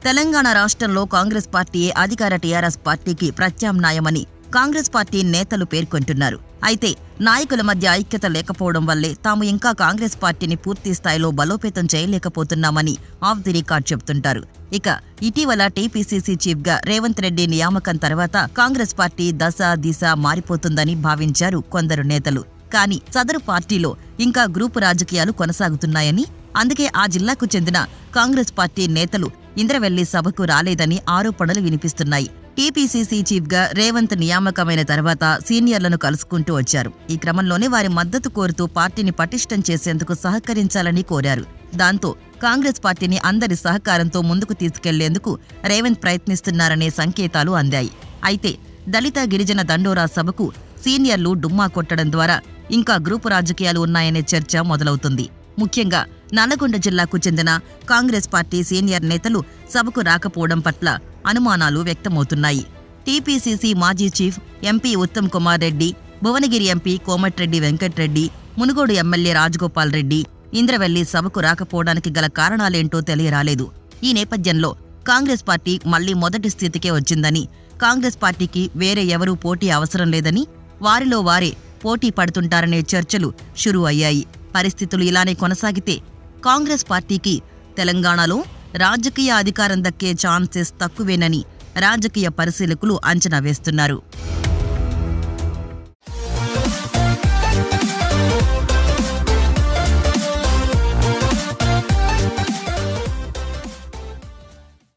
తెలంగాణ రాష్ట్రంలో కాంగ్రెస్ పార్టీయే అధికార టీఆర్ఎస్ పార్టీకి ప్రత్యామ్నాయమని కాంగ్రెస్ పార్టీ నేతలు పేర్కొంటున్నారు అయితే నాయకుల మధ్య ఐక్యత లేకపోవడం వల్లే తాము ఇంకా కాంగ్రెస్ పార్టీని పూర్తి స్థాయిలో బలోపేతం చేయలేకపోతున్నామని ఆఫ్ ది రికార్డ్ చెబుతుంటారు ఇక ఇటీవల టీపీసీసీ చీఫ్ గా రేవంత్ రెడ్డి నియామకం తర్వాత కాంగ్రెస్ పార్టీ దశ దిశ మారిపోతుందని భావించారు కొందరు నేతలు కానీ సదరు పార్టీలో ఇంకా గ్రూపు రాజకీయాలు కొనసాగుతున్నాయని అందుకే ఆ జిల్లాకు చెందిన కాంగ్రెస్ పార్టీ నేతలు ఇంద్రవెల్లి సభకు రాలేదని ఆరోపణలు వినిపిస్తున్నాయి టీపీసీసీ చీఫ్ గా రేవంత్ నియామకమైన తర్వాత సీనియర్లను కలుసుకుంటూ వచ్చారు ఈ క్రమంలోనే వారి మద్దతు కోరుతూ పార్టీని పటిష్టం చేసేందుకు సహకరించాలని కోరారు దాంతో కాంగ్రెస్ పార్టీని అందరి సహకారంతో ముందుకు తీసుకెళ్లేందుకు రేవంత్ ప్రయత్నిస్తున్నారనే సంకేతాలు అందాయి అయితే దళిత గిరిజన దండోరా సభకు సీనియర్లు డుమ్మా కొట్టడం ద్వారా ఇంకా గ్రూపు రాజకీయాలు ఉన్నాయనే చర్చ మొదలవుతుంది ముఖ్యంగా నల్లగొండ జిల్లాకు చెందిన కాంగ్రెస్ పార్టీ సీనియర్ నేతలు సభకు రాకపోవడం పట్ల అనుమానాలు వ్యక్తమవుతున్నాయి టీపీసీసీ మాజీ chief MP Uttam Kumar Reddy Bhuvanagiri MP Komatireddy Venkatreddy Munugodu MLA Rajagopal Reddy Indravelli సభకు రాకపోవడానికి గల కారణాలేంటో తెలియరాలేదు ఈ నేపథ్యంలో కాంగ్రెస్ పార్టీ మళ్లీ మొదటి స్థితికే వచ్చిందని కాంగ్రెస్ పార్టీకి వేరే ఎవరూ పోటీ అవసరం లేదని వారిలో వారే పోటీ పడుతుంటారనే చర్చలు షురూ అయ్యాయి పరిస్థితులు ఇలానే కొనసాగితే కాంగ్రెస్ పార్టీకి తెలంగాణలో రాజకీయ అధికారం దక్కే ఛాన్సెస్ తక్కువేనని రాజకీయ పరిశీలకులు అంచనా వేస్తున్నారు